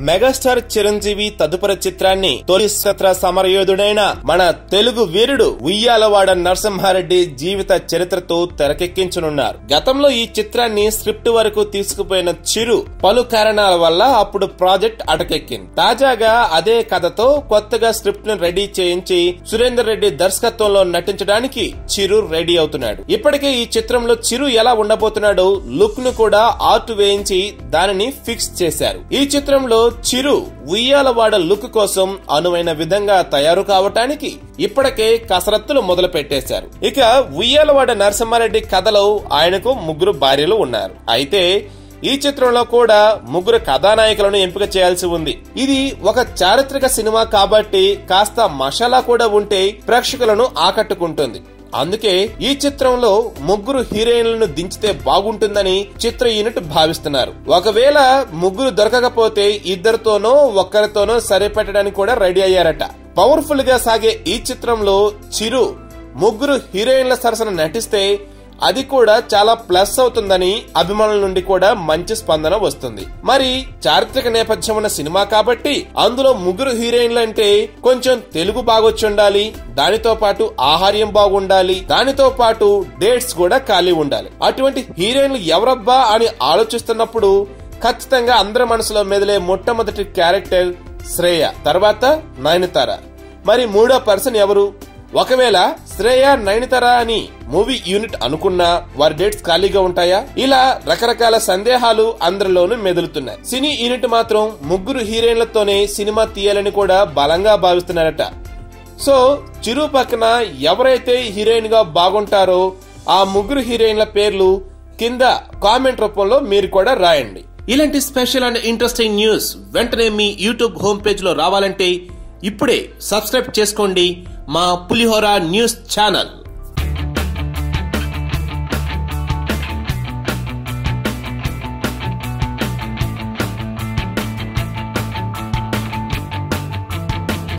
megastar Chiranjeevi తదుపరి చిత్రాన్ని తొలి స్వతంత్ర సమరయోధుడైన మన తెలుగు వీరుడు ఉయ్యాలవాడ నరసింహారెడ్డి జీవిత చరిత్రతో తెరకెక్కించనున్నారు గతంలో ఈ చిత్రాన్ని స్క్రిప్ట్ వరకు తీసుకుపోయిన చిరు పలు కారణాల వల్ల అప్పుడు ప్రాజెక్ట్ అటకెక్కింది తాజాగా అదే కథతో కొత్తగా స్క్రిప్ట్ ను రెడీ చేయించి సురేందర్ రెడ్డి దర్శకత్వంలో నటించడానికి చిరు రెడీ అవుతున్నాడు ఇప్పటికే ఈ చిత్రంలో చిరు ఎలా ఉండబోతున్నాడో లుక్ ను కూడా ఆర్ట్ వేయించి దానిని ఫిక్స్ చేశారు ఈ చిత్రంలో చిరు ఉయ్యాలవాడ లుక్ కోసం అనువైన విధంగా తయారు కావటానికి ఇప్పటికే కసరత్తులు మొదలు పెట్టేశారు ఇక ఉయ్యాలవాడ నరసింహారెడ్డి కథలో ఆయనకు ముగ్గురు భార్యలు ఉన్నారు అయితే ఈ చిత్రంలో కూడా ముగ్గురు కథానాయకులను ఎంపిక చేయాల్సి ఉంది ఇది ఒక చారిత్రక సినిమా కాబట్టి కాస్త మసాలా కూడా ఉంటే ప్రేక్షకులను ఆకట్టుకుంటుంది అందుకే ఈ చిత్రంలో ముగ్గురు హీరోయిన్లను దించితే బాగుంటుందని చిత్ర యూనిట్ భావిస్తున్నారు ఒకవేళ ముగ్గురు దొరకకపోతే ఇద్దరితోనో ఒక్కరితోనో సరిపెట్టడానికి కూడా రెడీ అయ్యారట పవర్ఫుల్ గా సాగే ఈ చిత్రంలో చిరు ముగ్గురు హీరోయిన్ల సరసన నటిస్తే అది కూడా చాలా ప్లస్ అవుతుందని అభిమానుల నుండి కూడా మంచి స్పందన వస్తుంది మరి చారిత్రక నేపథ్యం ఉన్న సినిమా కాబట్టి అందులో ముగ్గురు హీరోయిన్లు అంటే కొంచెం తెలుగు బాగొచ్చి ఉండాలి దానితో పాటు ఆహార్యం బాగుండాలి దానితో పాటు డేట్స్ కూడా ఖాళీ ఉండాలి అటువంటి హీరోయిన్లు ఎవరబ్బా అని ఆలోచిస్తున్నప్పుడు ఖచ్చితంగా అందరి మనసులో మెదిలే మొట్టమొదటి క్యారెక్టర్ శ్రేయ తర్వాత నయనతార మరి మూడో పర్సన్ ఎవరు ఒకవేళ శ్రేయ నయనతార అని మూవీ యూనిట్ అనుకున్నా వారి డేట్స్ ఖాళీగా ఉంటాయా ఇలా రకరకాల సందేహాలు అందరిలోనూ మెదులుతున్నాయి సినీ యూనిట్ మాత్రం ముగ్గురు హీరోయిన్లతోనే సినిమా తీయాలని కూడా బలంగా భావిస్తున్నారట సో చిరు పక్కన ఎవరైతే హీరోయిన్ గా బాగుంటారో ఆ ముగ్గురు హీరోయిన్ల పేర్లు కింద కామెంట్ రూపంలో మీరు కూడా రాయండి ఇలాంటి స్పెషల్ అండ్ ఇంట్రెస్టింగ్ న్యూస్ వెంటనే మీ యూట్యూబ్ హోమ్ పేజ్ లో రావాలంటే ఇప్పుడే సబ్స్క్రైబ్ చేసుకోండి మా పులిహోర న్యూస్ ఛానల్